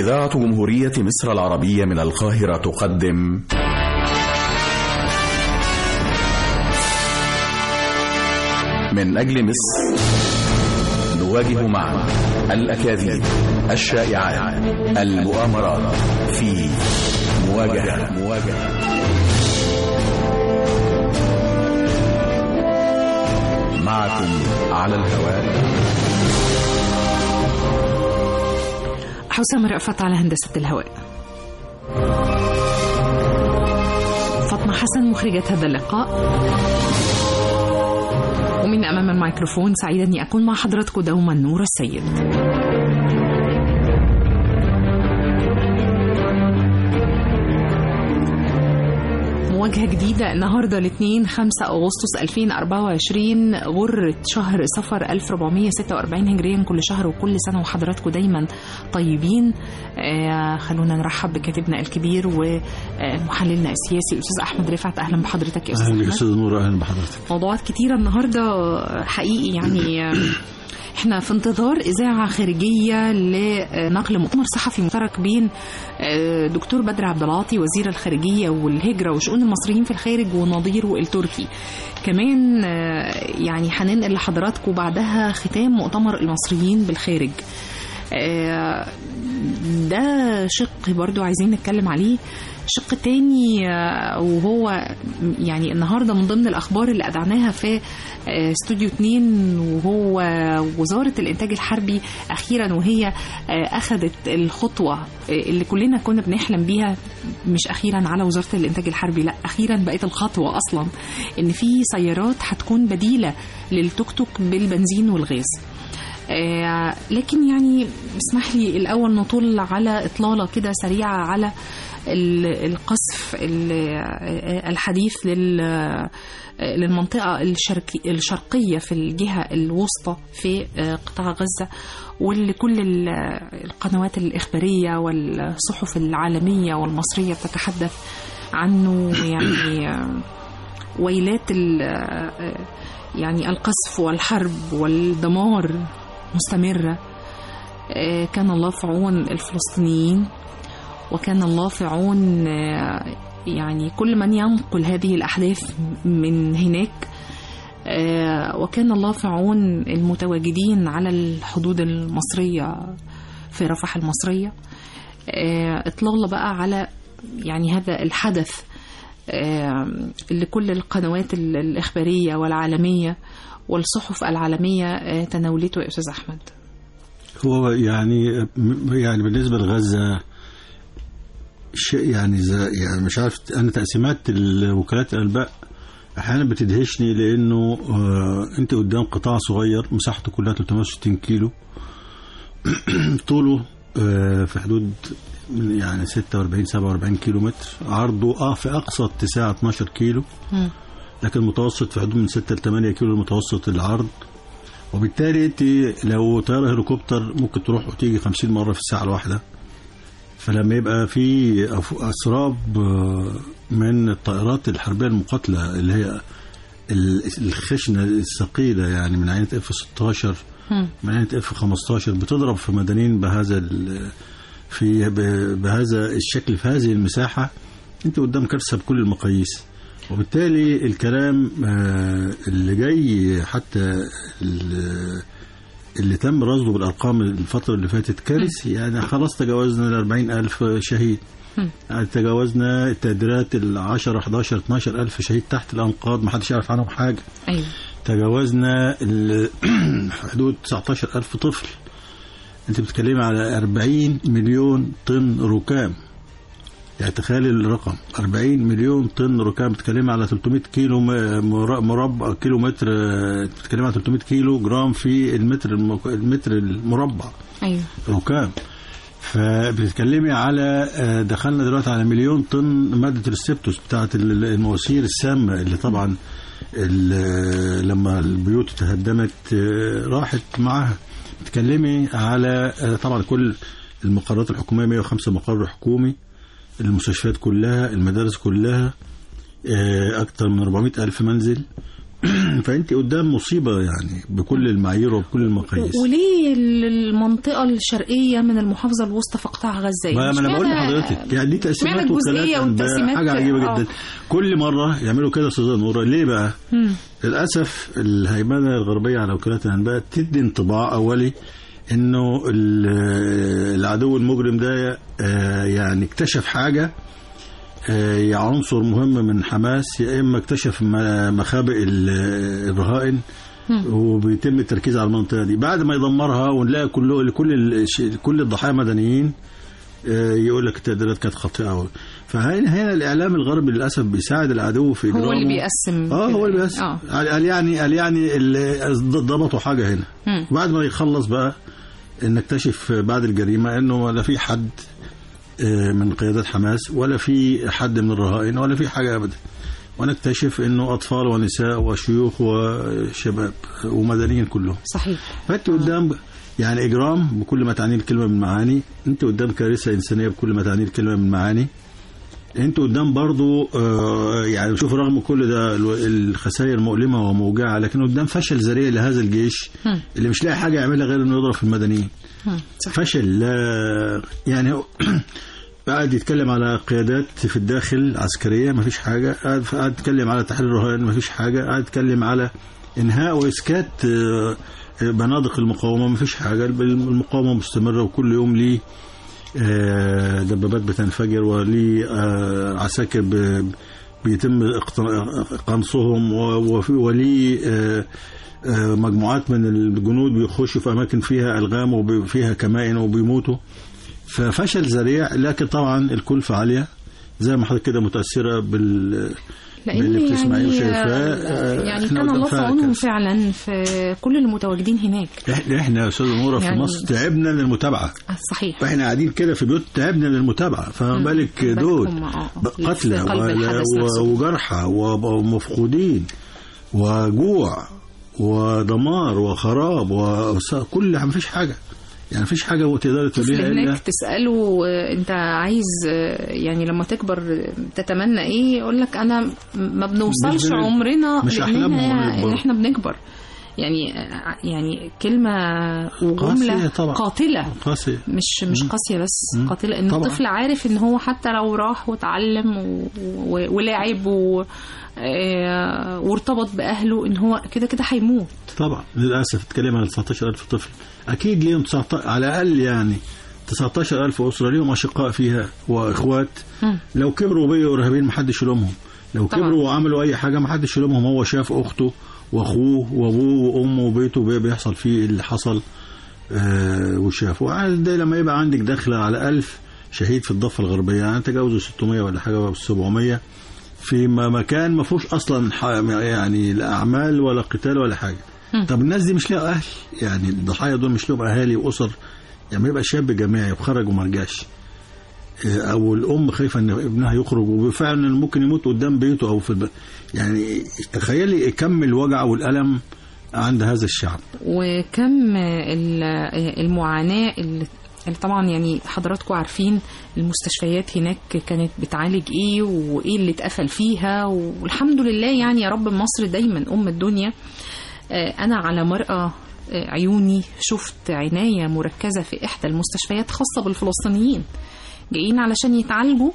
إذاعة جمهورية مصر العربية من القاهرة تقدم من أجل مصر نواجه معا الأكاذيب الشائعات المؤامرات في مواجهة مواجهة معكم على الهواء حسام رأفت على هندسة الهواء فاطمة حسن مخرجة هذا اللقاء ومن أمام الميكروفون سعيدة أني أكون مع حضراتكم دوما نور السيد مواجهة جديدة النهاردة الاثنين 5 أغسطس 2024 غرة شهر صفر 1446 هجريا كل شهر وكل سنة وحضراتكم دايما طيبين آه خلونا نرحب بكاتبنا الكبير ومحللنا السياسي الأستاذ أحمد رفعت أهلا بحضرتك يا أستاذ اهلا بك أحمد استاذ نور اهلا بحضرتك موضوعات كتيرة النهاردة حقيقي يعني احنا في انتظار إذاعة خارجية لنقل مؤتمر صحفي مشترك بين دكتور بدر عبد العاطي وزير الخارجية والهجرة وشؤون المصريين في الخارج ونظيره التركي كمان يعني هننقل لحضراتكم بعدها ختام مؤتمر المصريين بالخارج ده شق برضو عايزين نتكلم عليه الشق التاني آه، وهو يعني النهارده من ضمن الاخبار اللي اذعناها في آه، استوديو 2 وهو وزاره الانتاج الحربي اخيرا وهي آه، اخذت الخطوه آه، اللي كلنا كنا بنحلم بيها مش اخيرا على وزاره الانتاج الحربي لا اخيرا بقت الخطوه اصلا ان في سيارات هتكون بديله للتوك توك بالبنزين والغاز آه، لكن يعني اسمح لي الأول نطل على إطلالة كده سريعة على ال- القصف ال- آه، الحديث لل آه، للمنطقة الشرقي الشرقية في الجهة الوسطى في آه، قطاع غزة واللي كل ال- القنوات الإخبارية والصحف العالمية والمصرية بتتحدث عنه يعني آه، ويلات ال- آه، يعني القصف والحرب والدمار مستمرة آه، كان الله في عون الفلسطينيين وكان الله في عون آه، يعني كل من ينقل هذه الأحداث من هناك آه، وكان الله في عون المتواجدين على الحدود المصرية في رفح المصرية آه، إطلالة بقى على يعني هذا الحدث آه، اللي كل القنوات ال- الإخبارية والعالمية والصحف العالمية آه، تناولته يا أستاذ أحمد هو يعني يعني بالنسبه لغزه شيء يعني زي يعني مش عارف انا تقسيمات وكالات الانباء احيانا بتدهشني لانه آه انت قدام قطاع صغير مساحته كلها 360 كيلو طوله آه في حدود من يعني 46 47 كيلو متر عرضه اه في اقصى اتساع 12 كيلو مم. لكن المتوسط في حدود من 6 ل 8 كيلو المتوسط العرض وبالتالي انت لو طياره هليكوبتر ممكن تروح وتيجي 50 مره في الساعه الواحده فلما يبقى في أف- اسراب آه، من الطائرات الحربيه المقاتله اللي هي ال- الخشنه الثقيله يعني من عينه اف 16 مم. من عينه اف 15 بتضرب في مدنيين بهذا ال- في ب- بهذا الشكل في هذه المساحه انت قدام كارثه بكل المقاييس وبالتالي الكلام آه، اللي جاي حتى ال- اللي تم رصده بالارقام الفتره اللي فاتت كارثي يعني خلاص تجاوزنا ال 40 الف شهيد مم. يعني تجاوزنا التقديرات ال 10 11 12 الف شهيد تحت الانقاض ما حدش يعرف عنهم حاجه أيوه تجاوزنا ال- حدود 19 ألف طفل أنت بتتكلمي على 40 مليون طن ركام يعني تخيل الرقم 40 مليون طن ركام بتتكلمي على 300 كيلو م- مر- مربع كيلو متر آه، بتتكلمي على 300 كيلو جرام في المتر الم- المتر المربع أيوه ركام فبتتكلمي على آه، دخلنا دلوقتي على مليون طن مادة السبتوس بتاعت ال- المواسير السامة اللي طبعا ال- لما البيوت تهدمت آه، راحت معاها بتتكلمي على آه، طبعا كل المقرات الحكومية 105 مقر حكومي المستشفيات كلها المدارس كلها آه، أكثر من 400 ألف منزل فانت قدام مصيبه يعني بكل المعايير وبكل المقاييس وليه المنطقة الشرقية من المحافظة الوسطى في قطاع غزة؟ ما ما انا بقول اشمعنى- لحضرتك يعني دي تقسيمات اشمعنى الجزئية وكلام والتقسيمات حاجه عجيبه آه. جدا كل مره يعملوا كده يا استاذه نوره ليه بقى؟ مم. للاسف الهيمنه الغربيه على وكالات الانباء تدي انطباع اولي انه ال- العدو المجرم ده آه، يعني اكتشف حاجه آه، يا عنصر مهم من حماس يا اما اكتشف م- مخابئ ال- الرهائن وبيتم التركيز على المنطقه دي بعد ما يدمرها ونلاقي كله كل ال- كل الضحايا مدنيين آه، يقول لك التقديرات كانت خاطئه فهنا هنا الاعلام الغربي للاسف بيساعد العدو في هو اللي إجرامه. بيقسم اه كده. هو اللي بيقسم اه قال قال يعني قال يعني ال- ضبطوا حاجه هنا مم. بعد ما يخلص بقى نكتشف بعد الجريمه انه ولا في حد آه، من قيادات حماس ولا في حد من الرهائن ولا في حاجه ابدا ونكتشف انه اطفال ونساء وشيوخ وشباب ومدنيين كلهم صحيح فانت قدام يعني اجرام بكل ما تعنيه الكلمه من معاني انت قدام كارثه انسانيه بكل ما تعنيه الكلمه من معاني انت قدام برضو آه، يعني شوف رغم كل ده الو- الخسائر مؤلمه وموجعه لكن قدام فشل ذريع لهذا الجيش مم. اللي مش لاقي حاجه يعملها غير انه يضرب في المدنيين مم. صح. فشل لا يعني هو قاعد يتكلم على قيادات في الداخل عسكريه ما فيش حاجه قاعد قاعد يتكلم على تحرير الرهائن ما فيش حاجه قاعد يتكلم على انهاء واسكات آه، آه، بنادق المقاومه ما فيش حاجه المقاومه مستمره وكل يوم ليه آه، دبابات بتنفجر وليه آه، عساكر ب- بيتم اقت- قنصهم و- وفي- وليه آه، آه، مجموعات من الجنود بيخشوا في اماكن فيها الغام وفيها كمائن وبيموتوا ففشل ذريع لكن طبعا الكلفه عاليه زي ما حضرتك كده متاثره بال لان باللي بتسمعيه يعني وشايفاه، آه، يعني إحنا كان قدام الله في فعلا عونهم كارثة. فعلا في كل المتواجدين هناك احنا احنا يا استاذ نوره في يعني- مصر تعبنا من المتابعه صحيح فاحنا قاعدين كده في بيوت تعبنا من المتابعه فما بالك بالك دول هم، آه، قتلى في قلب و- الحدث و- نفسه. وجرحى ومفقودين وجوع ودمار وخراب وكل ما فيش حاجه يعني ما فيش حاجه تقدر طفل تقوليها الا هناك تسأله آه، انت عايز آه، يعني لما تكبر آه، تتمنى ايه يقول لك انا م- ما بنوصلش مش بن- عمرنا مش أحلامهم لاننا اللي ان احنا بنكبر يعني آه، يعني كلمة وجملة قاسية طبعا. قاتلة قاسي مش مش قاسية بس مم. قاتلة ان طبعا. الطفل عارف ان هو حتى لو راح واتعلم و... و... ولعب و... آه، وارتبط بأهله ان هو كده كده هيموت طبعا للاسف اتكلم عن 19000 طفل اكيد ليهم 19 على الاقل يعني 19000 اسره ليهم اشقاء فيها واخوات مم. لو كبروا وبقوا ارهابيين ما حدش يلومهم لو طبعا. كبروا وعملوا اي حاجه ما حدش يلومهم هو شاف اخته واخوه وابوه وامه وبيته بي- بيحصل فيه اللي حصل آه وشافه وعاد ده لما يبقى عندك دخله على ألف شهيد في الضفه الغربيه يعني تجاوزوا 600 ولا حاجه ولا 700 في م- مكان ما فيهوش اصلا ح- يعني لا اعمال ولا قتال ولا حاجه مم. طب الناس دي مش ليها اهل يعني الضحايا دول مش لهم اهالي واسر يعني يبقى شاب جامعي وخرج وما رجعش آه، او الام خايفه ان ابنها يخرج وفعلا ممكن يموت قدام بيته او في الب... يعني تخيلي كم الوجع والالم عند هذا الشعب وكم ال- المعاناة اللي اللي طبعا يعني حضراتكم عارفين المستشفيات هناك كانت بتعالج ايه وايه اللي اتقفل فيها والحمد لله يعني يا رب مصر دايما ام الدنيا آه، انا على مرأى آه، عيوني شفت عناية مركزة في احدى المستشفيات خاصة بالفلسطينيين جايين علشان يتعالجوا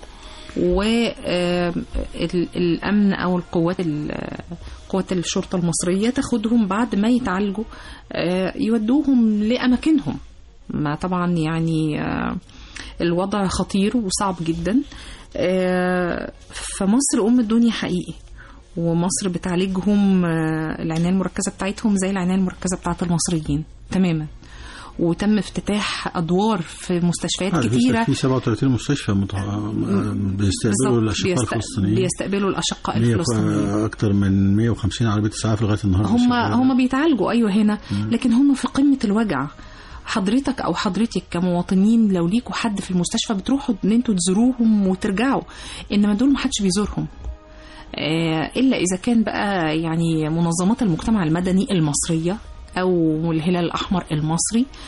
والأمن أو القوات ال- قوات الشرطة المصرية تاخدهم بعد ما يتعالجوا آه، يودوهم لأماكنهم ما طبعا يعني آه، الوضع خطير وصعب جدا آه، فمصر أم الدنيا حقيقي ومصر بتعالجهم آه، العناية المركزة بتاعتهم زي العناية المركزة بتاعت المصريين تماما وتم افتتاح أدوار في مستشفيات عارف لسه كتيرة في 37 مستشفى مت... بيستقبلوا بالظبط. الاشقاء بيست- الفلسطينيين بيستقبلوا الأشقاء 100 الفلسطينيين اكتر من 150 عربيه اسعاف لغايه النهارده هم شغالة. هم بيتعالجوا ايوه هنا لكن هم في قمه الوجع حضرتك او حضرتك كمواطنين لو ليكوا حد في المستشفى بتروحوا ان انتوا تزوروهم وترجعوا انما دول محدش بيزورهم آه، الا اذا كان بقى يعني منظمات المجتمع المدني المصريه او الهلال الاحمر المصري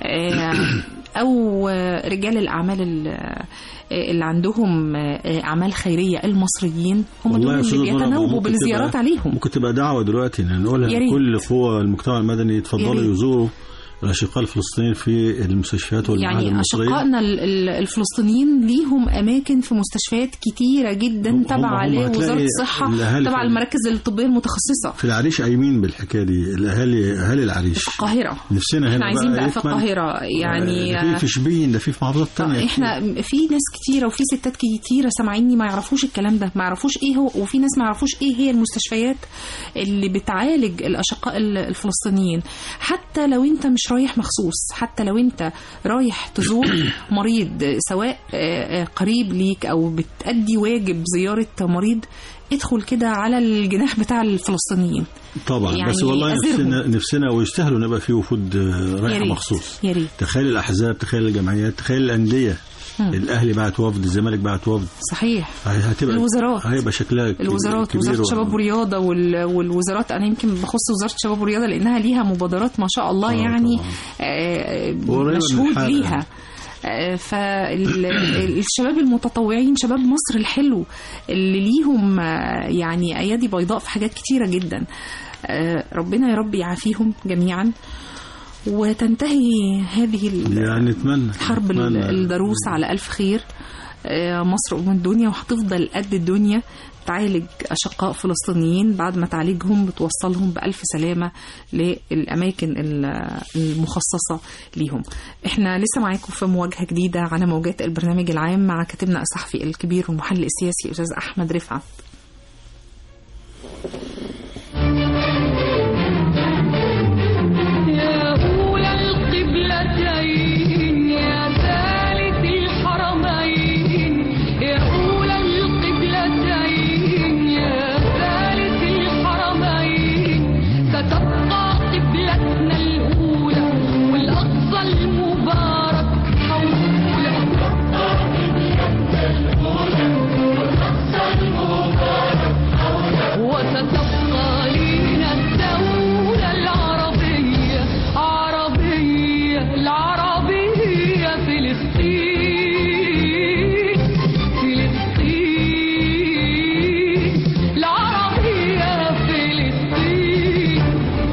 آه، او آه، رجال الاعمال ال- آه، اللي عندهم آه، اعمال خيريه المصريين هم دول والله يا اللي أستاذ منى، بيتناوبوا ممكن بالزيارات تبقى- عليهم ممكن تبقى دعوه دلوقتي إن نقولها يا ريت. لكل قوى المجتمع المدني يا يتفضلوا ريت. يزوروا الاشقاء الفلسطينيين في المستشفيات والمعاهد يعني المصريه اشقائنا ال- ال- الفلسطينيين ليهم اماكن في مستشفيات كتيره جدا هم- تبع هم- هم لوزاره هتلاقي الصحه الأهالي تبع في- المراكز الطبيه المتخصصه في العريش قايمين بالحكايه دي الاهالي اهالي العريش القاهره نفسنا هنا احنا عايزين بقى في يكمل. القاهره يعني آه، ده في في شبين ده في في محافظات تانية احنا في ناس كتيره وفي ستات كتيره سامعيني ما يعرفوش الكلام ده ما يعرفوش ايه هو وفي ناس ما يعرفوش ايه هي المستشفيات اللي بتعالج الاشقاء ال- الفلسطينيين حتى لو انت مش رايح مخصوص حتى لو انت رايح تزور مريض سواء آه، آه، قريب ليك او بتأدي واجب زياره مريض ادخل كده على الجناح بتاع الفلسطينيين طبعا يعني بس والله أزرهم. نفسنا نفسنا ويستاهلوا نبقى في وفود آه، يا رايحه ريت مخصوص يا ريت تخيل الاحزاب تخيل الجمعيات تخيل الانديه مم. الاهلي بعت وفد الزمالك بعت وفد صحيح هتبقى الوزارات. هيبقى شكلها ك- الوزارات كبير وزاره و- الشباب والرياضه وال- والوزارات انا يمكن بخص وزاره الشباب والرياضه لانها ليها مبادرات ما شاء الله آه يعني طبعاً. آه، قريبة من مشهود الحالة. ليها فالشباب المتطوعين شباب مصر الحلو اللي ليهم آه، يعني ايادي بيضاء في حاجات كتيره جدا آه، ربنا يا رب يعافيهم جميعا وتنتهي هذه ال- يعني نتمنى حرب ال- نتمنى. الضروس على ألف خير آه، مصر أم الدنيا وهتفضل قد الدنيا تعالج أشقاء فلسطينيين بعد ما تعالجهم بتوصلهم بألف سلامة للأماكن ال- المخصصة ليهم احنا لسه معاكم في مواجهة جديدة على موجات البرنامج العام مع كاتبنا الصحفي الكبير والمحلل السياسي أستاذ أحمد رفعت يا أولى القبلتين يا ثالث الحرمين يا أولى القبلتين يا ثالث الحرمين ستبقى قبلتنا الأولى والأقصى المبارك حولها وستبقى لنا الدولة العربية عربية العربية فلسطين فلسطين العربية فلسطين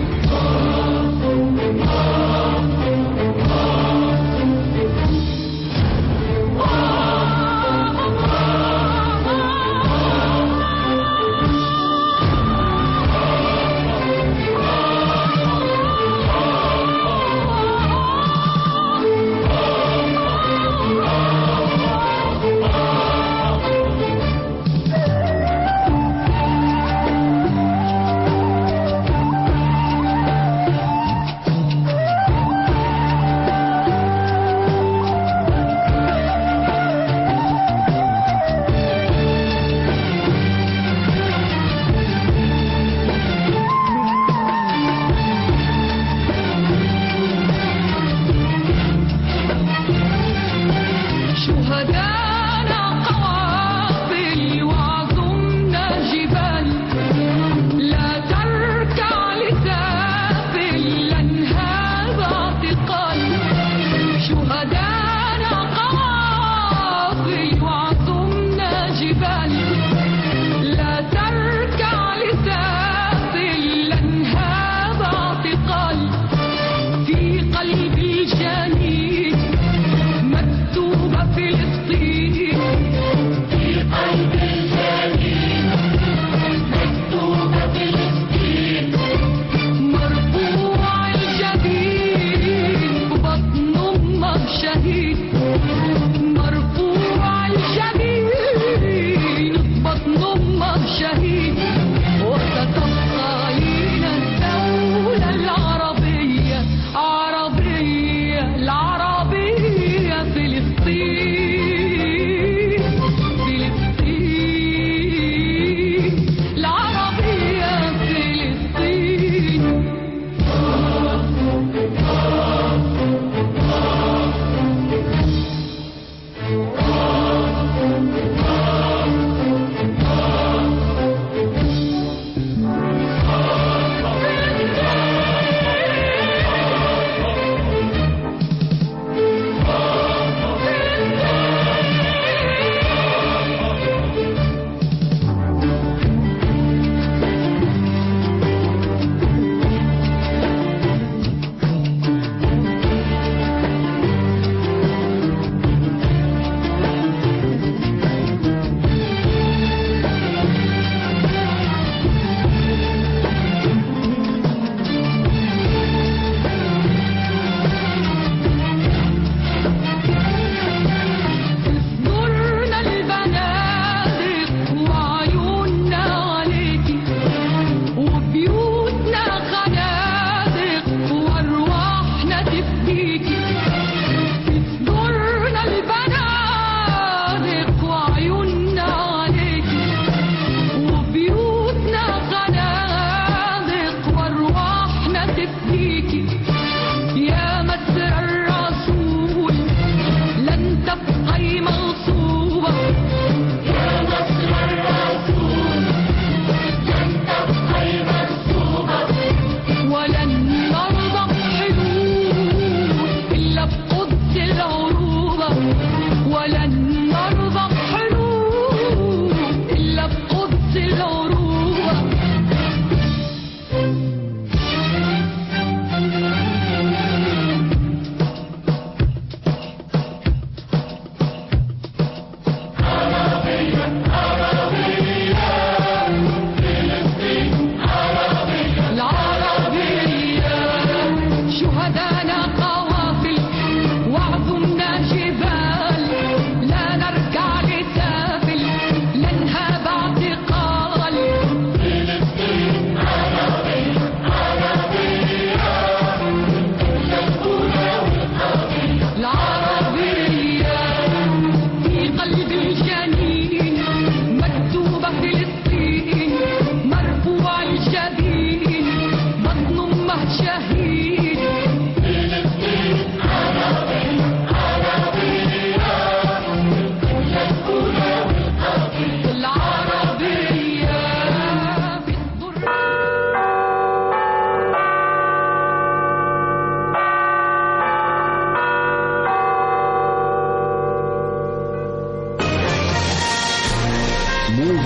شهدانا قوافل وعظمنا جبال لا تركع لسافل لن هذا اعتقال شهدانا قوافل وعظمنا جبال لا تركع لسافل لن هذا اعتقال في قلب الجنين مكتوبة فلسطين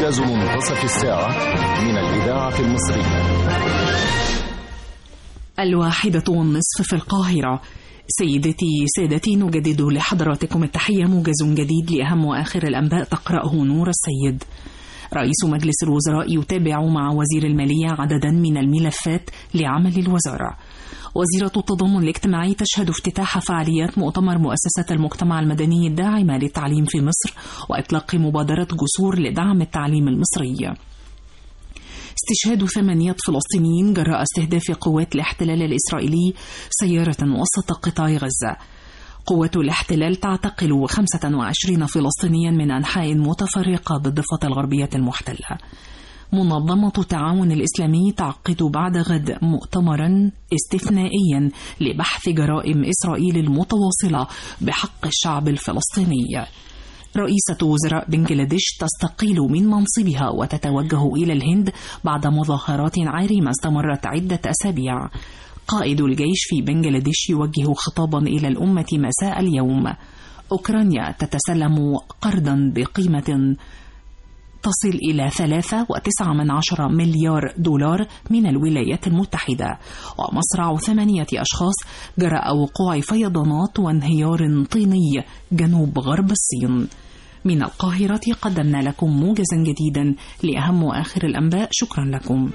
موجز منتصف الساعة من الإذاعة المصرية الواحدة والنصف في القاهرة سيدتي سادتي نجدد لحضراتكم التحية موجز جديد لأهم وآخر الأنباء تقرأه نور السيد رئيس مجلس الوزراء يتابع مع وزير المالية عددا من الملفات لعمل الوزارة وزيرة التضامن الاجتماعي تشهد افتتاح فعاليات مؤتمر مؤسسة المجتمع المدني الداعمة للتعليم في مصر وإطلاق مبادرة جسور لدعم التعليم المصري استشهاد ثمانية فلسطينيين جراء استهداف قوات الاحتلال الإسرائيلي سيارة وسط قطاع غزة قوة الاحتلال تعتقل 25 فلسطينيا من أنحاء متفرقة بالضفة الغربية المحتلة منظمة التعاون الإسلامي تعقد بعد غد مؤتمرا استثنائيا لبحث جرائم إسرائيل المتواصلة بحق الشعب الفلسطيني رئيسة وزراء بنجلاديش تستقيل من منصبها وتتوجه إلى الهند بعد مظاهرات عارمة استمرت عدة أسابيع قائد الجيش في بنجلاديش يوجه خطابا إلى الأمة مساء اليوم أوكرانيا تتسلم قرضا بقيمة تصل إلى ثلاثة وتسعة من عشرة مليار دولار من الولايات المتحدة ومصرع ثمانية أشخاص جراء وقوع فيضانات وانهيار طيني جنوب غرب الصين من القاهرة قدمنا لكم موجزا جديدا لأهم وآخر الأنباء شكرا لكم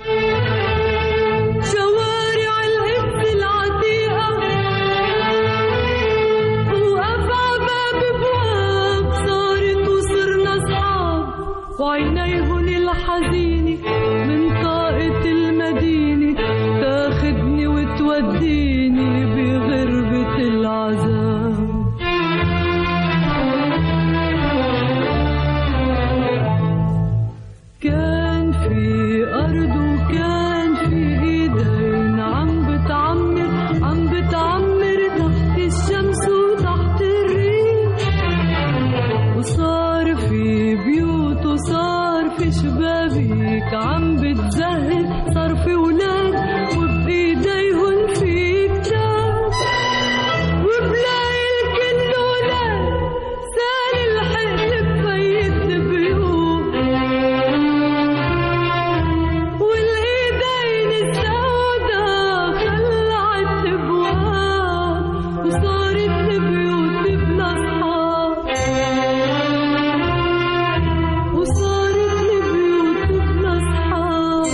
شوارع الهند العتيقة وأبعى باب بواب صارت وصرنا أصحاب وعينيهن الحزينة من طاقة المدينة تاخدني وتوديني بغربة العذاب كان في أرض وكان في إيدين عم بتعمر عم بتعمر تحت الشمس وتحت الريح وصار في بيوت وصار في شبابيك عم بتزهر صار في ولاد وبإيديهن في كتاب وبلاقي الكل ولاد سال الحقل بفيت البيوت والايدين السودا خلعت ابواب وصارت البيوت بلا اصحاب وصارت البيوت بلا اصحاب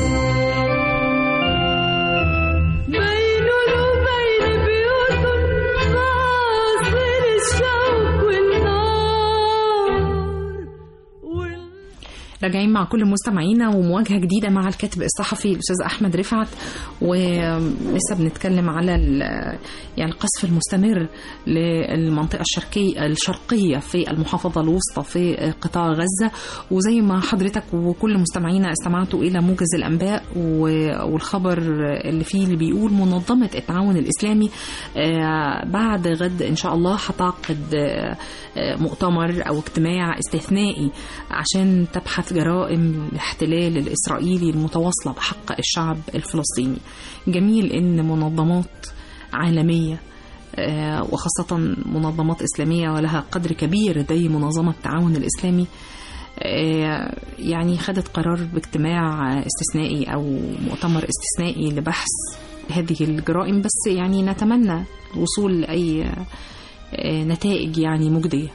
بينن وبين بيوتن فاصل الشوق والنار وال... راجعين مع كل مستمعينا ومواجهه جديده مع الكاتب الصحفي الاستاذ احمد رفعت ولسه بنتكلم على ال- يعني القصف المستمر للمنطقه الشرقيه الشرقيه في المحافظه الوسطى في قطاع غزه وزي ما حضرتك وكل مستمعينا استمعتوا الى موجز الانباء و- والخبر اللي فيه اللي بيقول منظمه التعاون الاسلامي آه، بعد غد ان شاء الله هتعقد آه، آه، مؤتمر او اجتماع استثنائي عشان تبحث جرائم الاحتلال الاسرائيلي المتواصله بحق الشعب الفلسطيني جميل ان منظمات عالميه آه، وخاصة منظمات إسلامية ولها قدر كبير زي منظمة التعاون الإسلامي آه، يعني خدت قرار باجتماع استثنائي أو مؤتمر استثنائي لبحث هذه الجرائم بس يعني نتمنى الوصول لأي آه، نتائج يعني مجدية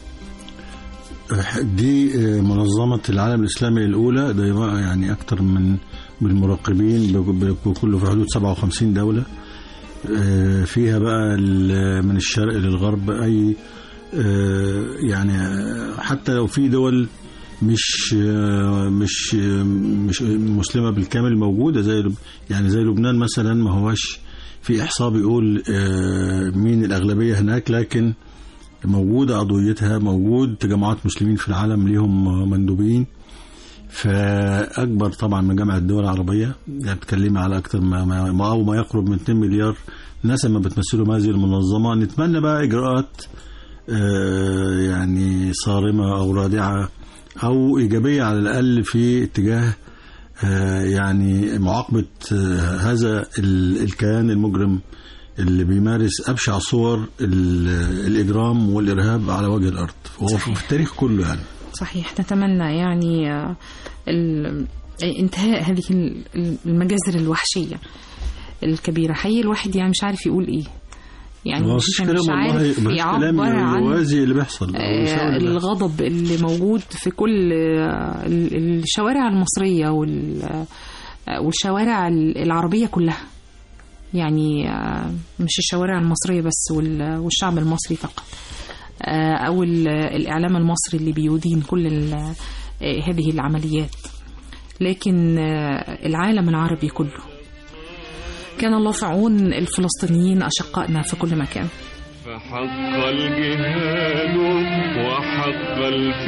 دي منظمة العالم الإسلامي الأولى ده يبقى يعني أكتر من بالمراقبين بكله في حدود 57 دولة آه، فيها بقى ال- من الشرق للغرب أي آه، يعني آه، حتى لو في دول مش آه، مش آه، مش مسلمة بالكامل موجودة زي لب- يعني زي لبنان مثلا ما هوش في إحصاء بيقول آه، مين الأغلبية هناك لكن موجودة قضيتها موجود تجمعات مسلمين في العالم ليهم مندوبين فأكبر طبعا من جامعة الدول العربية يعني بتكلمي على أكثر ما, ما, ما أو ما يقرب من 2 مليار ناس ما بتمثلهم هذه المنظمة نتمنى بقى إجراءات آه، يعني صارمة أو رادعة أو إيجابية على الأقل في اتجاه آه، يعني معاقبة آه، هذا ال- الكيان المجرم اللي بيمارس ابشع صور ال- الاجرام والارهاب على وجه الارض وهو في صحيح. التاريخ كله يعني صحيح نتمنى يعني آه، ال- انتهاء هذه ال- المجازر الوحشية الكبيرة حقيقي الواحد يعني مش عارف يقول ايه يعني ما مش, فيش مش كلام والله عارف مفيش كلام يعبر عن يوازي اللي بيحصل أو آه، يساوي اللي بيحصل. الغضب اللي موجود في كل آه، ال- الشوارع المصرية وال- آه، والشوارع العربية كلها يعني آه، مش الشوارع المصرية بس وال- والشعب المصري فقط آه، أو ال- الإعلام المصري اللي بيدين كل ال- آه، هذه العمليات لكن آه، العالم العربي كله كان الله في عون الفلسطينيين أشقائنا في كل مكان فحق الجهاد وحق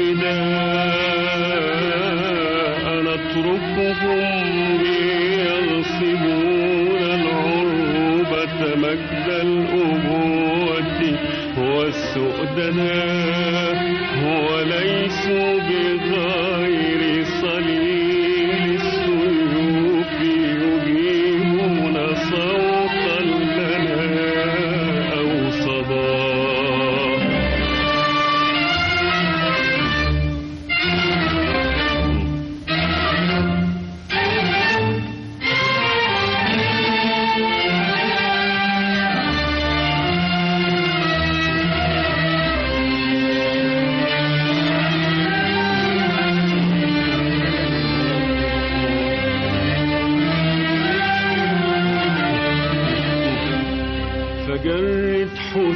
الفداء نتركهم ليغصبون العروبة مجد الأبوة والسؤدناء وليسوا بغير صليل السيوف يجيبون صوتا لنا أو صدى فجرد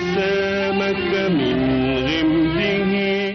حسامك من غمده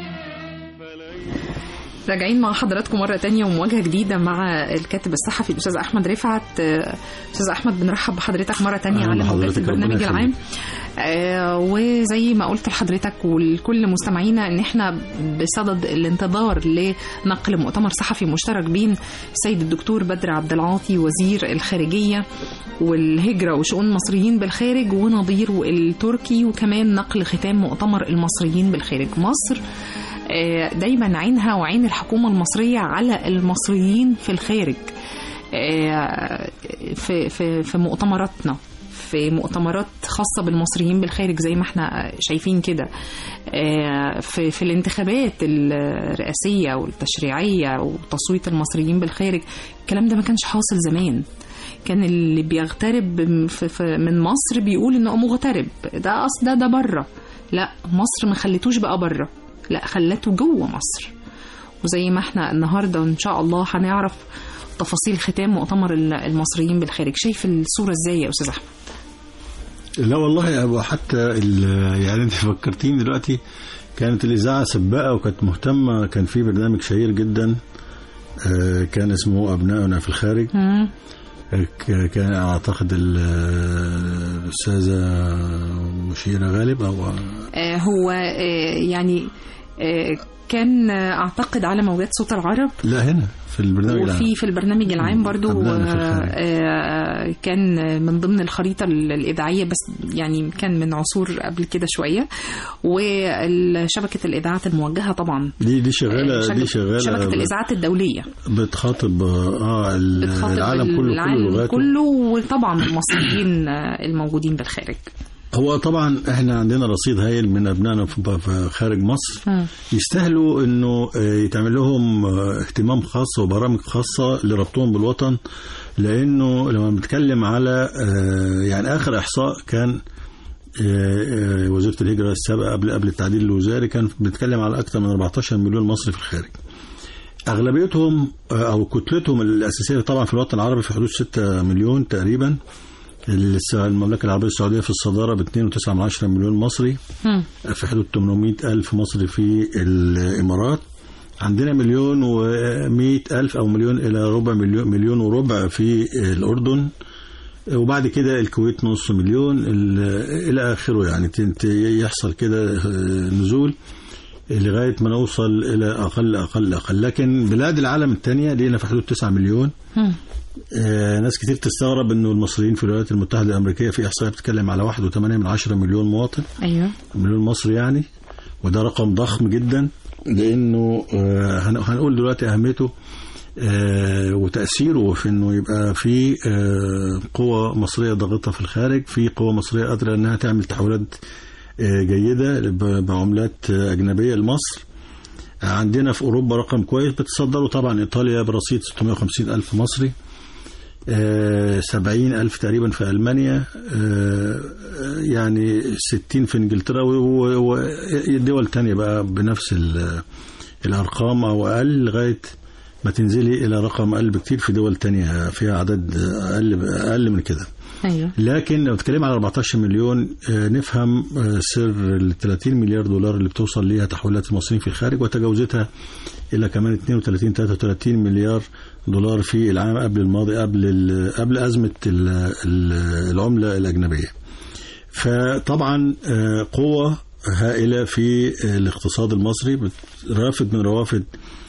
فليس راجعين مع حضراتكم مرة تانية ومواجهة جديدة مع الكاتب الصحفي الأستاذ أحمد رفعت آه، أستاذ أحمد بنرحب بحضرتك مرة تانية أهلا على موجات بحضرتك، ربنا البرنامج يخليك. العام آه، وزي ما قلت لحضرتك ولكل مستمعينا ان احنا بصدد الانتظار لنقل مؤتمر صحفي مشترك بين السيد الدكتور بدر عبد العاطي وزير الخارجيه والهجره وشؤون المصريين بالخارج ونظيره التركي وكمان نقل ختام مؤتمر المصريين بالخارج مصر آه، دايما عينها وعين الحكومه المصريه على المصريين في الخارج آه، في في في مؤتمراتنا في مؤتمرات خاصة بالمصريين بالخارج زي ما احنا شايفين كده آه، في في الانتخابات الرئاسية والتشريعية وتصويت المصريين بالخارج الكلام ده ما كانش حاصل زمان كان اللي بيغترب في- في- من مصر بيقول انه مغترب ده اصل ده ده بره لا مصر ما خلتوش بقى بره لا خلته جوه مصر وزي ما احنا النهارده ان شاء الله هنعرف تفاصيل ختام مؤتمر المصريين بالخارج شايف الصورة ازاي يا استاذ احمد لا والله يا أبو حتى ال- يعني انت فكرتيني دلوقتي كانت الاذاعه سباقه وكانت مهتمه كان في برنامج شهير جدا آه، كان اسمه ابنائنا في الخارج مم. آه، ك- كان اعتقد ال- الاستاذه مشيره غالب او آه، هو آه، يعني آه، كان آه، اعتقد على موجات صوت العرب لا هنا في البرنامج العام. وفي في البرنامج العام برضو أبنائنا في آه، الخارج. آه، كان من ضمن الخريطة الإذاعية بس يعني كان من عصور قبل كده شوية وشبكة الإذاعات الموجهة طبعا دي دي شغاله شبكة- دي شغاله شبكة الإذاعات الدولية بتخاطب اه ال- بتخاطب العالم كله كل العالم لغاته كله وطبعا المصريين آه، الموجودين بالخارج هو طبعا احنا عندنا رصيد هايل من ابنائنا في في خارج مصر مم. يستاهلوا انه آه، يتعمل لهم آه، اهتمام خاص وبرامج خاصه لربطهم بالوطن لانه لما بنتكلم على آه، يعني اخر احصاء كان آه، آه، وزيره الهجره السابقه قبل قبل التعديل الوزاري كان بنتكلم على اكثر من 14 مليون مصري في الخارج اغلبيتهم آه، او كتلتهم الاساسيه طبعا في الوطن العربي في حدود 6 مليون تقريبا الس- المملكه العربيه السعوديه في الصداره ب 2.9 مليون مصري مم. في حدود 800 ألف مصري في الإمارات عندنا مليون ومئة ألف أو مليون إلى ربع مليون, مليون وربع في الأردن وبعد كده الكويت نص مليون ال- إلى آخره يعني تنت- يحصل كده آه، نزول لغاية ما نوصل إلى أقل أقل أقل لكن بلاد العالم الثانية لينا في حدود 9 مليون مم. آه، ناس كتير تستغرب انه المصريين في الولايات المتحده الامريكيه في احصائيه بتتكلم على 1.8 من 10 مليون مواطن ايوه مليون مصري يعني وده رقم ضخم جدا لانه آه، هن- هنقول دلوقتي اهميته آه، وتأثيره في انه يبقى في آه، قوة مصرية ضاغطة في الخارج في قوة مصرية قادرة انها تعمل تحويلات آه، جيدة ب- بعملات آه، أجنبية لمصر عندنا في أوروبا رقم كويس بتصدره طبعا إيطاليا برصيد 650 ألف مصري آه، 70 ألف تقريبا في ألمانيا آه، يعني 60 في إنجلترا و- و- ودول تانية بقى بنفس ال- الأرقام أو أقل لغاية ما تنزلي إلى رقم أقل بكتير في دول تانية فيها عدد أقل أقل من كده ايوه لكن لو اتكلم على 14 مليون آه، نفهم آه، سر ال 30 مليار دولار اللي بتوصل ليها تحويلات المصريين في الخارج وتجاوزتها الى كمان 32 33 مليار دولار في العام قبل الماضي قبل ال- قبل ازمه ال- ال- العمله الاجنبيه. فطبعا آه، قوه هائله في آه، الاقتصاد المصري بت- رافد من روافد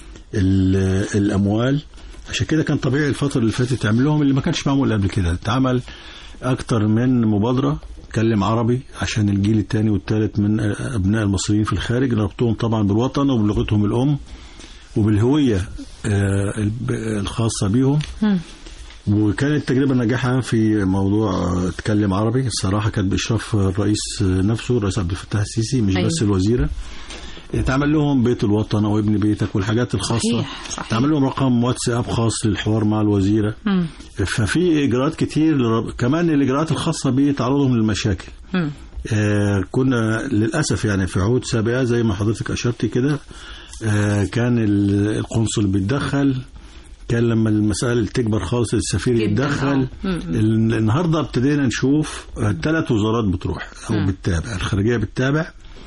ال- الاموال عشان كده كان طبيعي الفتره اللي فاتت تعمل لهم اللي ما كانش معمول قبل كده اتعمل اكتر من مبادره اتكلم عربي عشان الجيل الثاني والثالث من ابناء المصريين في الخارج نربطهم طبعا بالوطن وبلغتهم الام وبالهويه آه، الب- الخاصه بيهم مم. وكانت تجربة ناجحة في موضوع آه، اتكلم عربي الصراحة كانت بإشراف الرئيس آه، نفسه الرئيس عبد الفتاح السيسي مش أيوة. بس الوزيرة اتعمل لهم بيت الوطن أو ابن بيتك والحاجات الخاصة صحيح، صحيح. اتعمل لهم رقم واتساب خاص للحوار مع الوزيرة مم. ففي إجراءات كتير لرب- كمان الإجراءات الخاصة بتعرضهم للمشاكل مم. آه، كنا للأسف يعني في عهود سابقة زي ما حضرتك أشرتي كده آه، كان ال- القنصل بيتدخل كان لما المسائل تكبر خالص السفير جداً، يتدخل آه. مم. ال- النهارده ابتدينا نشوف ثلاث وزارات بتروح او مم. بتتابع الخارجيه بتتابع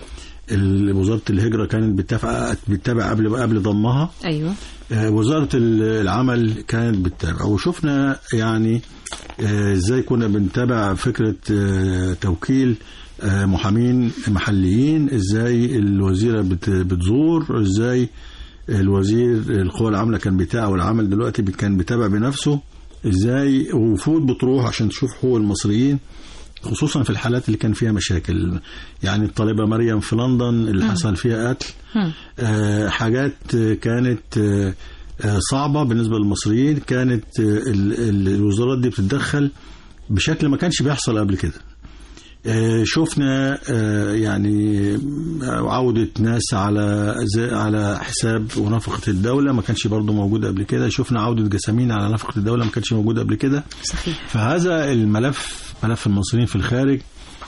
ال- وزاره الهجره كانت بتتابع بتتابع قبل قبل ضمها ايوه آه، وزارة ال- العمل كانت بتتابع وشفنا يعني آه، ازاي كنا بنتابع فكرة آه، توكيل آه، محامين محليين ازاي الوزيرة بت- بتزور ازاي الوزير القوى العاملة كان بتاعه والعمل دلوقتي بي- كان بيتابع بنفسه ازاي وفود بتروح عشان تشوف حقوق المصريين خصوصا في الحالات اللي كان فيها مشاكل يعني الطالبة مريم في لندن اللي حصل فيها قتل مم. آه، حاجات آه، كانت آه، آه، صعبة بالنسبة للمصريين كانت آه، ال- ال- الوزارات دي بتتدخل بشكل ما كانش بيحصل قبل كده آه، شفنا آه، يعني آه، عودة ناس على زي- على حساب ونفقة الدولة ما كانش برضو موجود قبل كده شفنا عودة جسامين على نفقة الدولة ما كانش موجود قبل كده صحيح فهذا الملف ملف المصريين في الخارج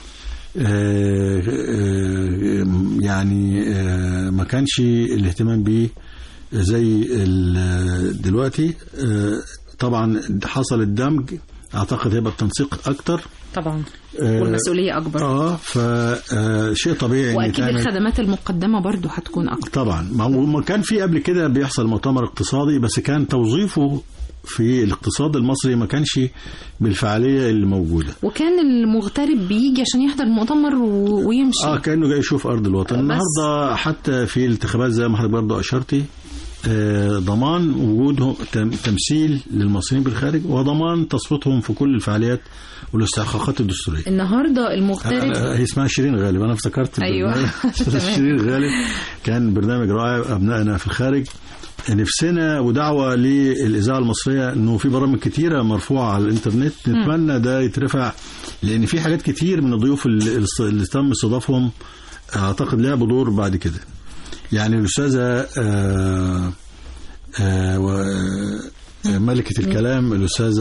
آه، آه، يعني آه، ما كانش الاهتمام بيه زي ال- دلوقتي آه، طبعا حصل الدمج اعتقد هيبقى التنسيق اكتر طبعا آه، والمسؤوليه اكبر اه فشيء طبيعي ان واكيد يتعمل الخدمات المقدمه برضو هتكون اكتر طبعا ما هو ما كان في قبل كده بيحصل مؤتمر اقتصادي بس كان توظيفه في الاقتصاد المصري ما كانش بالفعاليه اللي موجوده وكان المغترب بيجي عشان يحضر المؤتمر و... ويمشي اه كانه جاي يشوف ارض الوطن بس. النهارده حتى في الانتخابات زي ما حضرتك برضه اشرتي آه، ضمان وجودهم تم- تمثيل للمصريين بالخارج وضمان تصويتهم في كل الفعاليات والاستحقاقات الدستوريه النهارده المغترب أنا- هي اسمها شيرين غالب انا افتكرت أيوة. البرنامج. تمام. شيرين غالب كان برنامج رائع ابنائنا في الخارج نفسنا ودعوه للاذاعه المصريه انه في برامج كتيره مرفوعه على الانترنت نتمنى ده يترفع لان في حاجات كتير من الضيوف اللي, اللي تم استضافهم اعتقد لعبوا دور بعد كده يعني الاستاذه آه آه و- آه، ملكه الكلام الاستاذه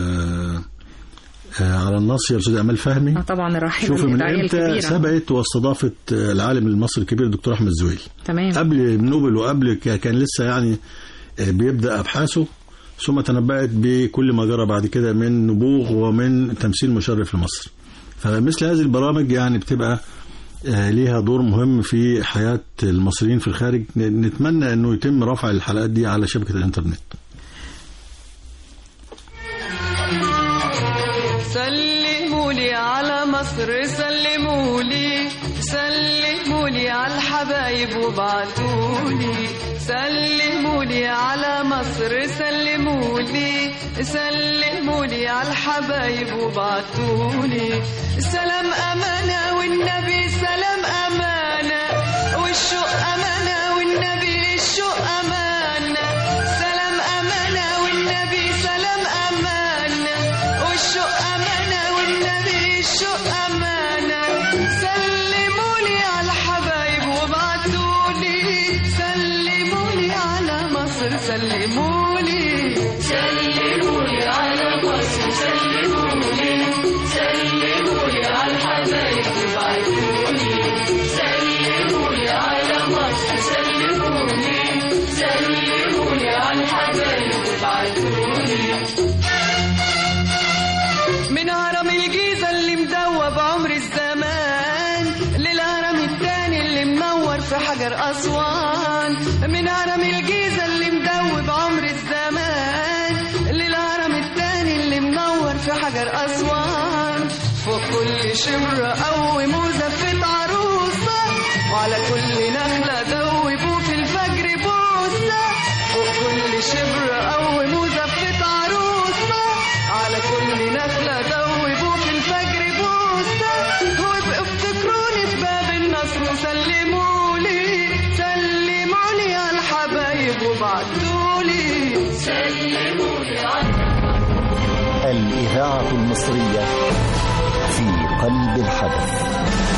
آه على النص يا استاذ امال فهمي آه طبعا الراحله شوف من الإذاعية امتى الكبيرة. سبقت واستضافت العالم المصري الكبير الدكتور احمد زويل تمام قبل نوبل وقبل ك- كان لسه يعني آه، بيبدا ابحاثه ثم تنبأت بكل ما جرى بعد كده من نبوغ ومن تمثيل مشرف لمصر فمثل هذه البرامج يعني بتبقى آه، ليها دور مهم في حياة المصريين في الخارج ن- نتمنى انه يتم رفع الحلقات دي على شبكة الانترنت سلموا لي على مصر سلموا لي سلموا لي على الحبايب وابعتوا لي سلموا لي على مصر سلموا لي سلموا لي على الحبايب وابعتوا لي سلام أمانة والنبي سلام أمانة والشوق أمانة والنبي الشوق أمانة سلام أمانة سلمولي سلمولي على مصر سلمولي سلمولي على الحبايب وبعتولي سلمولي على مصر سلمولي سلمولي على الحبايب وبعتولي من هرم الجيزة اللي مدوب عمر الزمان للهرم التاني اللي منور في حجر أسوان من هرم الجيزة اللي مدوب عمر الزمان للهرم التاني اللي منور في حجر أسوان فوق كل شمرة قوموا زفة عروسة وعلى كل نخلة دوبوا في الفجر بوسة فوق كل شمرة قوموا زفة عروسة على كل نخلة دوبوا في الفجر بوسة وابقوا افتكروني في باب النصر وسلمولي سلمولي على الحبايب وبعتولي سلمولي على الإذاعة المصرية في قلب الحدث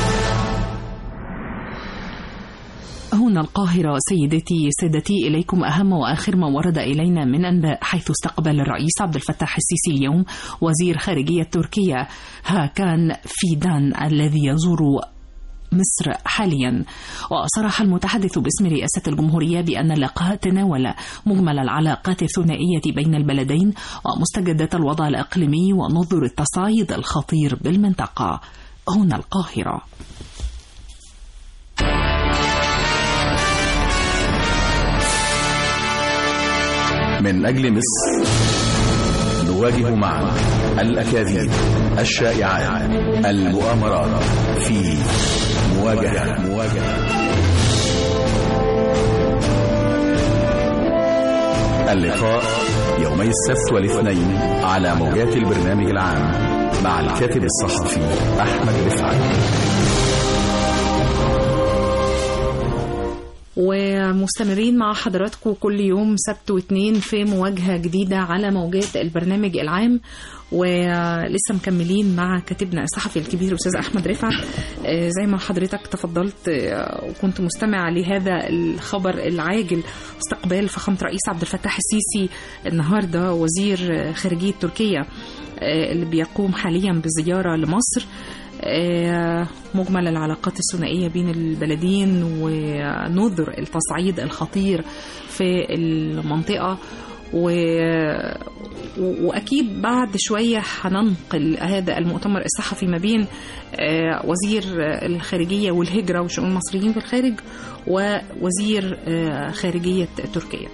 هنا القاهرة سيدتي سادتي إليكم أهم وآخر ما ورد إلينا من أنباء حيث استقبل الرئيس عبد الفتاح السيسي اليوم وزير خارجية تركيا هاكان فيدان الذي يزور مصر حاليا وصرح المتحدث باسم رئاسة الجمهورية بأن اللقاء تناول مجمل العلاقات الثنائية بين البلدين ومستجدات الوضع الإقليمي ونظر التصعيد الخطير بالمنطقة هنا القاهرة من أجل مصر نواجه معا الأكاذيب الشائعات المؤامرات في مواجهة مواجهة اللقاء يومي السبت والاثنين على موجات البرنامج العام مع الكاتب الصحفي أحمد رفعت ومستمرين مع حضراتكم كل يوم سبت واثنين في مواجهة جديدة على موجات البرنامج العام ولسه مكملين مع كاتبنا الصحفي الكبير الأستاذ أحمد رفعت آه، زي ما حضرتك تفضلت آه، وكنت مستمع لهذا الخبر العاجل استقبال فخامة رئيس عبد الفتاح السيسي النهاردة وزير آه، خارجية تركيا آه، اللي بيقوم حاليا بزيارة لمصر آه، مجمل العلاقات الثنائية بين البلدين ونذر التصعيد الخطير في المنطقة و... و- وأكيد بعد شوية هننقل هذا المؤتمر الصحفي ما بين آه، وزير الخارجية والهجرة وشؤون المصريين في الخارج ووزير آه، خارجية تركيا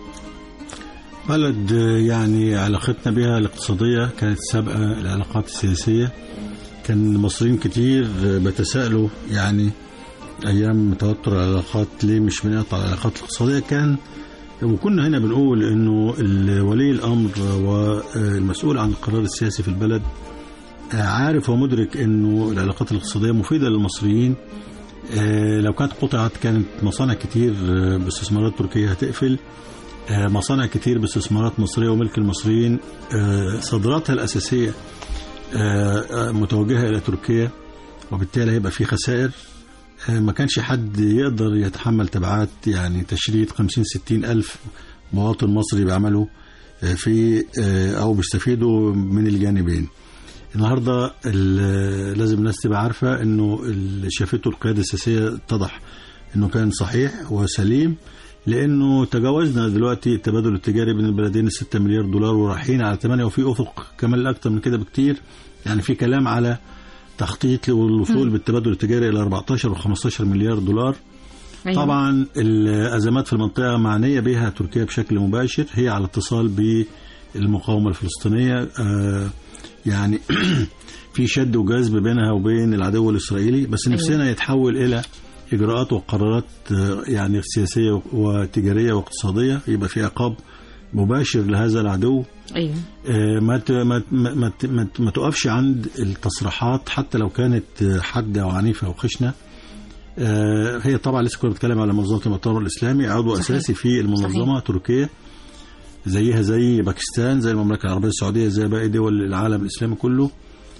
بلد آه، يعني علاقتنا بها الاقتصادية كانت سابقة العلاقات السياسية كان المصريين كتير آه، بيتساءلوا يعني أيام توتر العلاقات ليه مش بنقطع العلاقات الاقتصادية كان وكنا هنا بنقول انه ال- ولي الامر والمسؤول عن القرار السياسي في البلد آه، عارف ومدرك انه العلاقات الاقتصاديه مفيده للمصريين آه، لو كانت قطعت كانت مصانع كتير آه، باستثمارات تركيه هتقفل آه، مصانع كتير باستثمارات مصريه وملك المصريين آه، صادراتها الاساسيه آه، آه، متوجهه الى تركيا وبالتالي هيبقى في خسائر آه، ما كانش حد يقدر يتحمل تبعات يعني تشريد 50 60 ألف مواطن مصري بيعملوا آه، في آه، أو بيستفيدوا من الجانبين النهارده ال- لازم الناس تبقى عارفة إنه اللي شافته القيادة السياسية اتضح إنه كان صحيح وسليم لأنه تجاوزنا دلوقتي التبادل التجاري بين البلدين ال 6 مليار دولار ورايحين على 8 وفي أفق كمان أكتر من كده بكتير يعني في كلام على تخطيط للوصول بالتبادل التجاري الى 14 و15 مليار دولار أيوة. طبعا الازمات في المنطقه معنيه بها تركيا بشكل مباشر هي على اتصال بالمقاومه الفلسطينيه آه، يعني في شد وجذب بينها وبين العدو الاسرائيلي بس نفسنا يتحول الى اجراءات وقرارات آه، يعني سياسيه وتجاريه واقتصاديه يبقى في عقاب مباشر لهذا العدو أيوة آه، ما ت- ما ما ما ت- ما ت- ما تقفش عند التصريحات حتى لو كانت آه، حاده وعنيفه وخشنه آه، هي طبعا لسه كنا بنتكلم على منظمه المؤتمر الاسلامي عضو صحيح. اساسي في المنظمه تركيا زيها زي باكستان زي المملكه العربيه السعوديه زي باقي دول العالم الاسلامي كله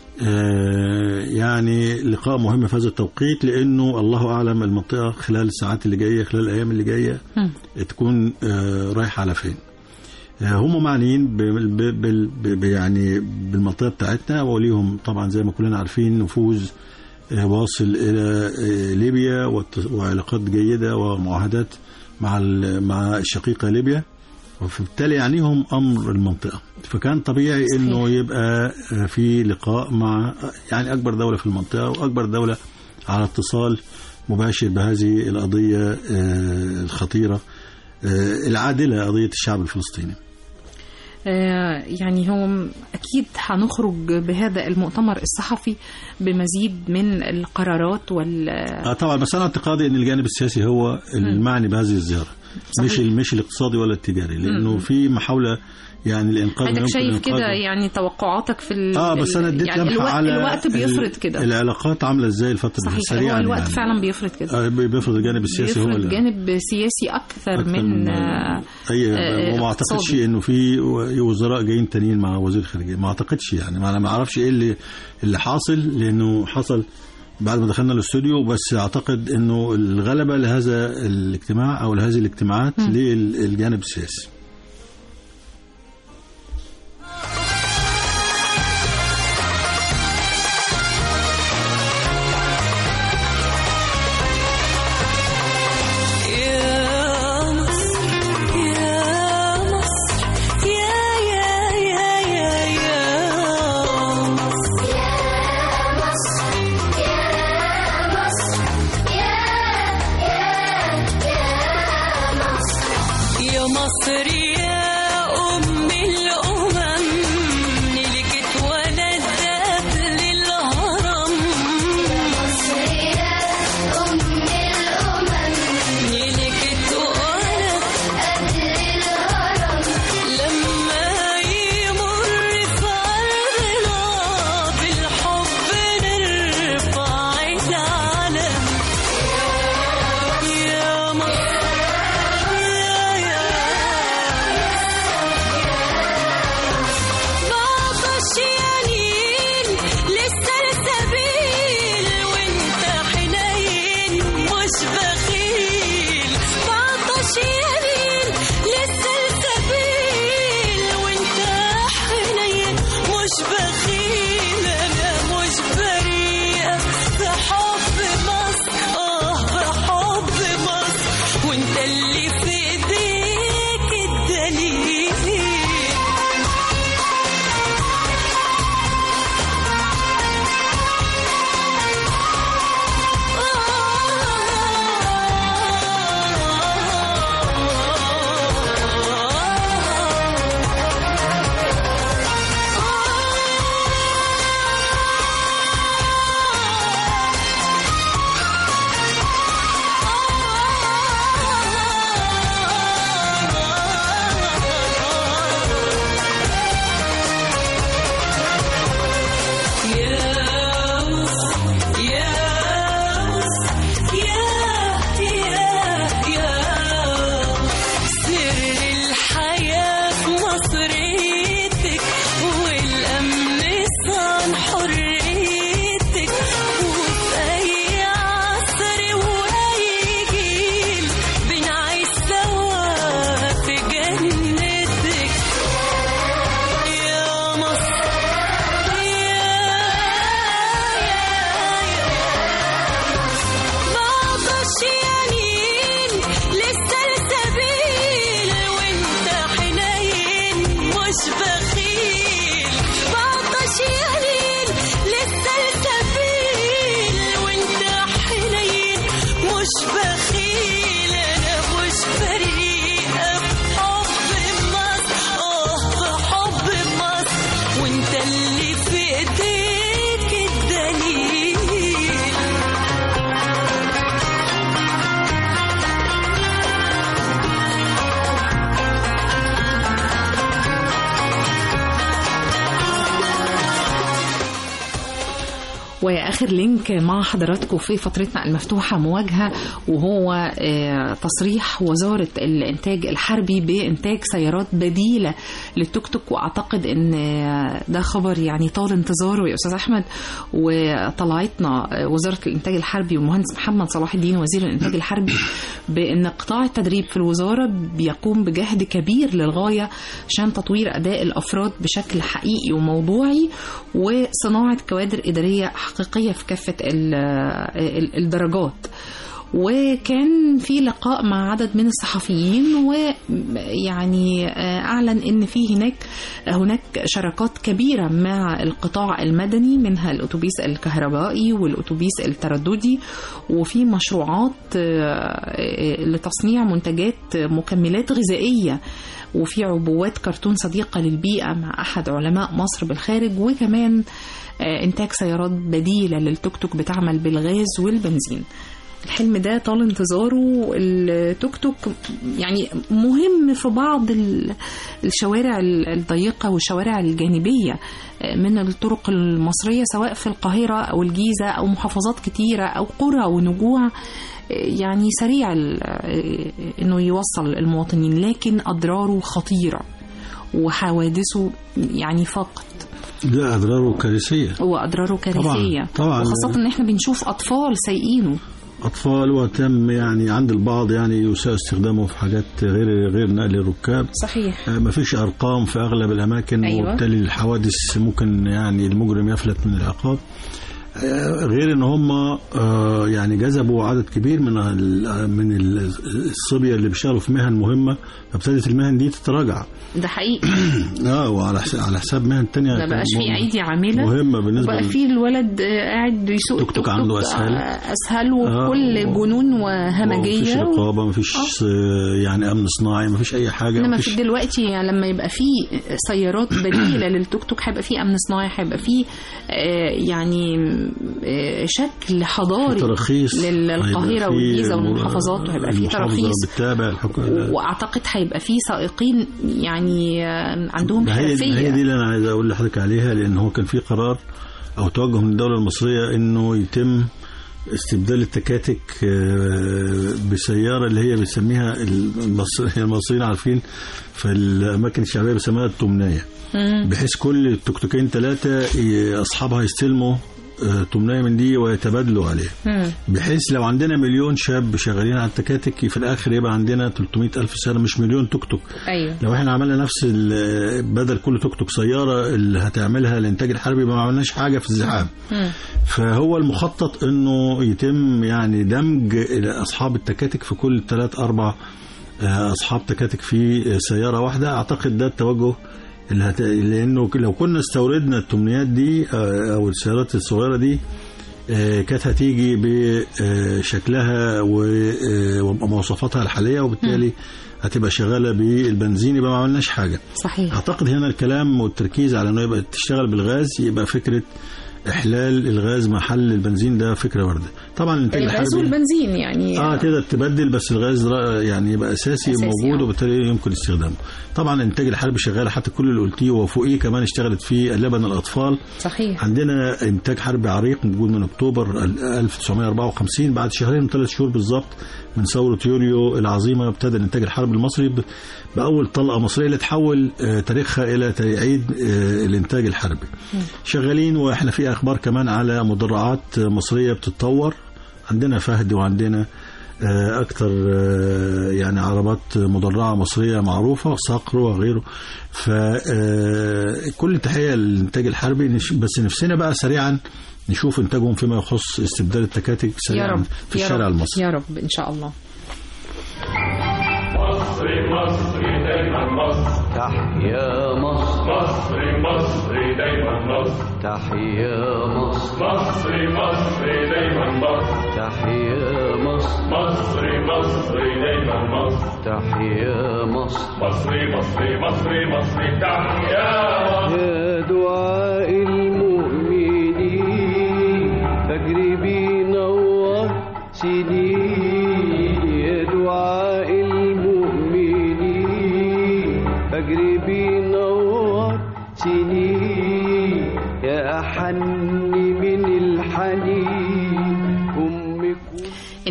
آه، يعني لقاء مهم في هذا التوقيت لانه الله اعلم المنطقه خلال الساعات اللي جايه خلال الايام اللي جايه مم. تكون آه، رايحه على فين آه، هم معنيين بال- بال- بال- ب- يعني بالمنطقه بتاعتنا وليهم طبعا زي ما كلنا عارفين نفوذ آه، واصل الى آه، ليبيا والت- وعلاقات جيده ومعاهدات مع ال- مع الشقيقه ليبيا وبالتالي يعنيهم امر المنطقه فكان طبيعي انه يبقى آه، في لقاء مع يعني اكبر دوله في المنطقه واكبر دوله على اتصال مباشر بهذه القضيه آه، الخطيره آه، العادله قضيه الشعب الفلسطيني آه، يعني هو م- أكيد هنخرج بهذا المؤتمر الصحفي بمزيد من القرارات وال اه طبعا بس انا اعتقادي ان الجانب السياسي هو المعني بهذه الزياره صحيح. مش مش الاقتصادي ولا التجاري لانه مم. في محاوله يعني الانقاذ ما حضرتك يمكن شايف إنقاذه. كده يعني توقعاتك في ال... اه بس انا اديت يعني لمحه الوقت, على الوقت بيفرض ال- كده العلاقات عامله ازاي الفتره صحيح سريعا هو الوقت يعني. فعلا بيفرض كده آه بي- بيفرض الجانب السياسي هو بيفرض اللي- جانب سياسي أكثر, أكثر من من- آه، اي آه، وما اعتقدش اقتصادي. انه في وزراء جايين تانيين مع وزير الخارجيه ما اعتقدش يعني ما انا ما اعرفش ايه اللي اللي حاصل لانه حصل بعد ما دخلنا الاستوديو بس اعتقد انه الغلبه لهذا الاجتماع او لهذه الاجتماعات للجانب السياسي يا مصر يا مصر يا يا يا يا يا مصر يا مصر يا أم الأمم ملكت ولدت للهرم ملكت ولدت لما يمر في أرضنا بالحب نرفع العلم يا مصر يا يا واخر لينك مع حضراتكم في فترتنا المفتوحه مواجهه وهو آه، تصريح وزاره الانتاج الحربي بانتاج سيارات بديله للتوك توك واعتقد ان آه، ده خبر يعني طال انتظاره يا استاذ احمد وطلعتنا آه، وزاره الانتاج الحربي والمهندس محمد صلاح الدين وزير الانتاج الحربي بان قطاع التدريب في الوزاره بيقوم بجهد كبير للغايه عشان تطوير اداء الافراد بشكل حقيقي وموضوعي وصناعه كوادر اداريه حقيقيه في كافه ال- ال- الدرجات وكان في لقاء مع عدد من الصحفيين ويعني آه، اعلن ان في هناك هناك شراكات كبيره مع القطاع المدني منها الاتوبيس الكهربائي والاتوبيس الترددي وفي مشروعات آه، لتصنيع منتجات مكملات غذائيه وفي عبوات كرتون صديقه للبيئه مع احد علماء مصر بالخارج وكمان آه، انتاج سيارات بديله للتوك توك بتعمل بالغاز والبنزين الحلم ده طال انتظاره التوك توك يعني مهم في بعض ال- الشوارع ال- الضيقة والشوارع الجانبية من الطرق المصرية سواء في القاهرة أو الجيزة أو محافظات كتيرة أو قرى ونجوع يعني سريع ال- انه يوصل المواطنين لكن اضراره خطيره وحوادثه يعني فقط لا أضراره كارثية واضراره كارثيه طبعاً. وخاصه ان احنا بنشوف اطفال سايقينه أطفال وتم يعني عند البعض يعني يساء استخدامه في حاجات غير غير نقل الركاب صحيح ما فيش أرقام في أغلب الأماكن أيوة. وبالتالي الحوادث ممكن يعني المجرم يفلت من العقاب آه، غير ان هم آه، يعني جذبوا عدد كبير من ال- من ال- الصبيه اللي بيشتغلوا في مهن مهمه فابتدت المهن دي تتراجع ده حقيقي اه وعلى حساب على حساب مهن تانية ما بقاش في مهمة- ايدي عامله مهمه بالنسبه وبقى لل- في الولد آه، قاعد يسوق توك توك عنده أسهل. آه، اسهل آه، وكل و- جنون مفيش وهمجيه و... رقابه مفيش آه، يعني امن صناعي مفيش اي حاجه انما مفيش في دلوقتي يعني لما يبقى في سيارات بديله للتوك توك هيبقى في امن صناعي هيبقى في آه، يعني آه، شكل حضاري تراخيص للقاهره هيبقى في والجيزه مر- والمحافظات وهيبقى في المحافظة تراخيص بتتابع الحكم واعتقد هيبقى في سائقين يعني آه، عندهم ما هي ما هي دي حرفيه اللي انا عايز اقول لحضرتك عليها لان هو كان في قرار او توجه من الدوله المصريه انه يتم استبدال التكاتك آه، بسياره اللي هي بيسميها المصريين المصريين عارفين في الاماكن الشعبيه بيسموها التمنايه بحيث كل توكتوكين ثلاثه اصحابها يستلموا آه، تمنايه من دي ويتبادلوا عليها مم. بحيث لو عندنا مليون شاب شغالين على التكاتك في الاخر يبقى عندنا 300 الف سنه مش مليون توك توك ايوه لو احنا عملنا نفس ال- بدل كل توك توك سياره اللي هتعملها الانتاج الحربي ما عملناش حاجه في الزحام مم. فهو المخطط انه يتم يعني دمج اصحاب التكاتك في كل ثلاث اربع آه، اصحاب تكاتك في سياره واحده اعتقد ده التوجه اللي هت... لانه لو كنا استوردنا التمنيات دي آه، او السيارات الصغيره دي آه، كانت هتيجي بشكلها ومواصفاتها الحاليه وبالتالي هتبقى شغاله بالبنزين يبقى ما عملناش حاجه صحيح اعتقد هنا الكلام والتركيز على انه يبقى تشتغل بالغاز يبقى فكره احلال الغاز محل البنزين ده فكره وارده طبعا الانتاج الغاز الحربي والبنزين يعني اه تقدر تبدل بس الغاز را- يعني يبقى اساسي, أساسي، موجود آه. وبالتالي يمكن استخدامه طبعا الانتاج الحربي شغال حتى كل اللي قلتيه وفوقيه كمان اشتغلت فيه لبن الاطفال صحيح عندنا انتاج حربي عريق موجود من اكتوبر ال- 1954 بعد شهرين وثلاث شهور بالظبط من ثوره يوليو العظيمه ابتدى الانتاج الحربي المصري ب- باول طلقه مصريه اللي تحول آه، تاريخها الى تعيد آه، الانتاج الحربي شغالين واحنا في اخبار كمان على مدرعات مصريه بتتطور عندنا فهد وعندنا آه، اكتر آه، يعني عربات مدرعه مصريه معروفه صقر وغيره فكل تحيه للانتاج الحربي نش- بس نفسنا بقى سريعا نشوف انتاجهم فيما يخص استبدال التكاتك يا سريعا رب في يا الشارع رب المصري يا رب ان شاء الله مصري مصري دايما مصر تحيا مصر مصري مصري دايما مصر تحيا مصر مصري مصري دايما مصر تحيا مصر مصري مصري دايما مصر تحيا مصر مصري مصري مصري مصري تحيا مصر يا دعاء المؤمنين فجر بينور سنين يا دعاء المؤمنين فجر بينور سنين يا أحن من الحبيب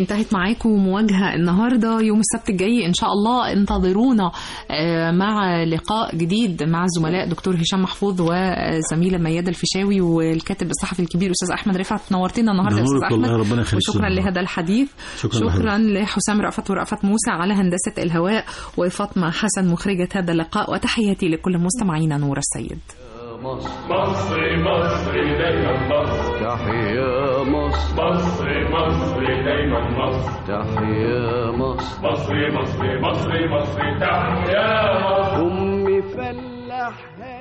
انتهت معاكم مواجهة النهاردة يوم السبت الجاي إن شاء الله انتظرونا آه، مع لقاء جديد مع الزملاء دكتور هشام محفوظ وزميلة ميادة الفيشاوي والكاتب الصحفي الكبير أستاذ أحمد رفعت نورتنا النهاردة يا نورك أستاذ والله، أحمد ربنا يخليك. وشكرا لهذا الحديث شكرا شكرا لحضرتك. لحسام رأفت ورأفت موسى على هندسة الهواء وفاطمة حسن مخرجة هذا اللقاء وتحياتي لكل مستمعينا نور السيد مصري مصري دايما مصر تحيا مصر مصري مصري دايما مصر تحيا مصر مصري مصري مصري مصري تحيا مصر أمي فلاح